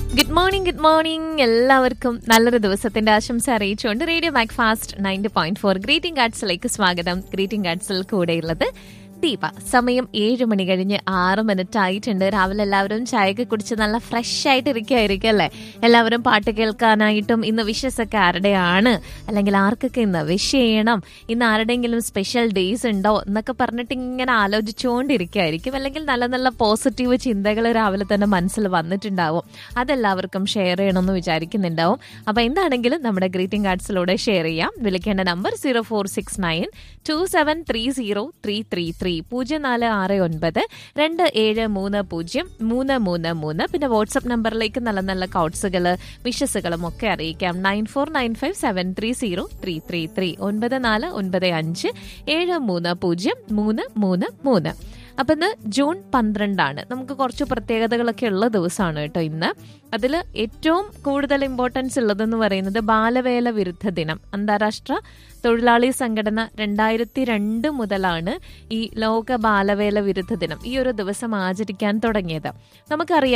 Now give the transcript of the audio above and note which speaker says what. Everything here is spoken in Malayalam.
Speaker 1: ഗുഡ് മോർണിംഗ് ഗുഡ് മോർണിംഗ് എല്ലാവർക്കും നല്ലൊരു ദിവസത്തിന്റെ ആശംസ അറിയിച്ചുകൊണ്ട് radio Mac Fast ninety point four greeting കാർഡ്സിലേക്ക് സ്വാഗതം ഗ്രീറ്റിംഗ് കാർഡ്സിൽ കൂടെയുള്ളത് ദീപ സമയം ഏഴ് മണി കഴിഞ്ഞ് ആറ് മിനിറ്റ് ആയിട്ടുണ്ട് രാവിലെ എല്ലാവരും ചായയൊക്കെ കുടിച്ച് നല്ല ഫ്രഷ് ആയിട്ട് ഇരിക്കുകയായിരിക്കും അല്ലേ എല്ലാവരും പാട്ട് കേൾക്കാനായിട്ടും ഇന്ന് വിഷസ് ഒക്കെ ആരുടെയാണ് അല്ലെങ്കിൽ ആർക്കൊക്കെ ഇന്ന് വിഷ് ചെയ്യണം ഇന്ന് ആരുടെയെങ്കിലും സ്പെഷ്യൽ ഡേയ്സ് ഉണ്ടോ എന്നൊക്കെ പറഞ്ഞിട്ട് ഇങ്ങനെ ആലോചിച്ചുകൊണ്ടിരിക്കുകയായിരിക്കും അല്ലെങ്കിൽ നല്ല നല്ല പോസിറ്റീവ് ചിന്തകൾ രാവിലെ തന്നെ മനസ്സിൽ വന്നിട്ടുണ്ടാവും അതെല്ലാവർക്കും ഷെയർ ചെയ്യണമെന്ന് വിചാരിക്കുന്നുണ്ടാവും അപ്പൊ എന്താണെങ്കിലും നമ്മുടെ ഗ്രീറ്റിംഗ് കാർഡ്സിലൂടെ ഷെയർ ചെയ്യാം വിളിക്കേണ്ട number zero four six nine two seven three zero three three three പൂജ്യം നാല് ആറ് ഒൻപത് രണ്ട് ഏഴ് മൂന്ന് പൂജ്യം മൂന്ന് മൂന്ന് മൂന്ന് പിന്നെ വാട്സപ്പ് നമ്പറിലേക്ക് നല്ല നല്ല കൗട്സുകൾ വിഷസുകളും ഒക്കെ അറിയിക്കാം nine four nine five seven three zero three three three ഒൻപത് നാല് ഒൻപത് അഞ്ച് ഏഴ് മൂന്ന് പൂജ്യം മൂന്ന് മൂന്ന് മൂന്ന് അപ്പൊ ഇന്ന് ജൂൺ പന്ത്രണ്ടാണ് നമുക്ക് കുറച്ച് പ്രത്യേകതകളൊക്കെ ഉള്ള ദിവസമാണ് കേട്ടോ ഇന്ന് അതിൽ ഏറ്റവും കൂടുതൽ ഇമ്പോർട്ടൻസ് ഉള്ളതെന്ന് പറയുന്നത് ബാലവേല വിരുദ്ധ ദിനം അന്താരാഷ്ട്ര തൊഴിലാളി സംഘടന രണ്ടായിരത്തി രണ്ട് മുതലാണ് ഈ ലോക ബാലവേല വിരുദ്ധ ദിനം ഈ ഒരു ദിവസം ആചരിക്കാൻ തുടങ്ങിയത് നമുക്കറിയാം